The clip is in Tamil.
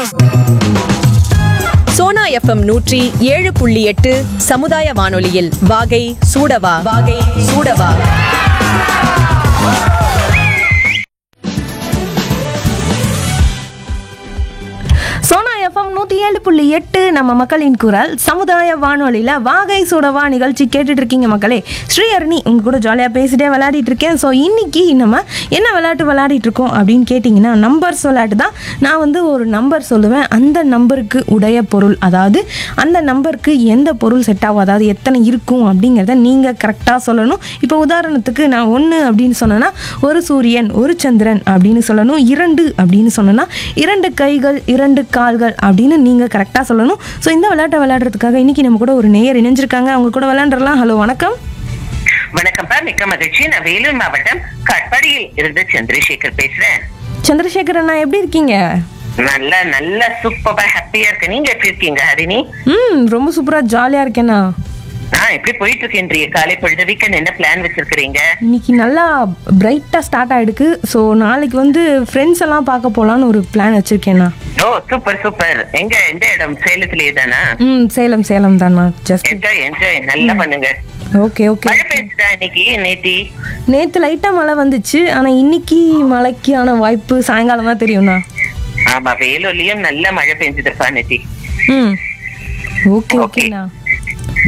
சோனா எஃப்எம் நூற்றி ஏழு புள்ளி எட்டு சமுதாய வானொலியில் வாகை சூடவா வாகை சூடவா சோனா எஃப்எம் நூற்றி ஏழு புள்ளி எட்டு நம்ம மக்களின் குரல் சமுதாய வானொலியில் வாகை சுடவா நிகழ்ச்சி கேட்டுட்டு இருக்கீங்க மக்களே ஸ்ரீ அருணி உங்க கூட ஜாலியாக பேசிட்டே விளையாடிட்டு இருக்கேன் ஸோ இன்னைக்கு நம்ம என்ன விளையாட்டு விளையாடிட்டு இருக்கோம் அப்படின்னு கேட்டிங்கன்னா நம்பர்ஸ் விளையாட்டு தான் நான் வந்து ஒரு நம்பர் சொல்லுவேன் அந்த நம்பருக்கு உடைய பொருள் அதாவது அந்த நம்பருக்கு எந்த பொருள் செட் ஆகும் அதாவது எத்தனை இருக்கும் அப்படிங்கிறத நீங்கள் கரெக்டாக சொல்லணும் இப்போ உதாரணத்துக்கு நான் ஒன்று அப்படின்னு சொன்னேன்னா ஒரு சூரியன் ஒரு சந்திரன் அப்படின்னு சொல்லணும் இரண்டு அப்படின்னு சொன்னேன்னா இரண்டு கைகள் இரண்டு கால்கள் அப்படின்னு நீங்கள் கரெக்டாக சொல்லணும் ஸோ இந்த விளையாட்டை விளையாடுறதுக்காக இன்னைக்கு நம்ம கூட ஒரு நேயர் இணைஞ்சிருக்காங்க அவங்க கூட விளையாண்டுறலாம் ஹலோ வணக்கம் வணக்கம்ப்பா மிக்க மகிழ்ச்சி நான் வேலூர் மாவட்டம் கட்பாடியில் இருந்து சந்திரசேகர் பேசுறேன் சந்திரசேகர் அண்ணா எப்படி இருக்கீங்க நல்ல நல்ல சூப்பரா ஹாப்பியா இருக்கு நீங்க எப்படி இருக்கீங்க ஹரிணி ம் ரொம்ப சூப்பராக ஜாலியாக இருக்கேண்ணா நான் எப்படி போயிட்டு இருக்கேன்றீங்க காலை பொழுது வீக்கெண்ட் என்ன பிளான் வச்சிருக்கிறீங்க இன்னைக்கு நல்லா பிரைட்டாக ஸ்டார்ட் ஆகிடுக்கு ஸோ நாளைக்கு வந்து ஃப்ரெண்ட்ஸ் எல்லாம் பார்க்க போகலான்னு ஒரு பிளான் வச்சுருக்கேண்ணா ஓ சூப்பர் சூப்பர் எங்க எந்த இடம் சேலத்திலேயே தானா ம் சேலம் சேலம் தாண்ணா ஜஸ்ட் என்ஜாய் என்ஜாய் நல்லா பண்ணுங்க ஓகே ஓகே மழை பெய்ஞ்சுதா இன்னைக்கு நேத்தி நேற்று லைட்டாக மழை வந்துச்சு ஆனால் இன்னைக்கு மழைக்கான வாய்ப்பு சாயங்காலம் தான் தெரியும்ண்ணா ஆமா வேலூர்லயும் நல்ல மழை பெஞ்சதுப்பா நேத்தி ம் ஓகே Okay. ஓகேண்ணா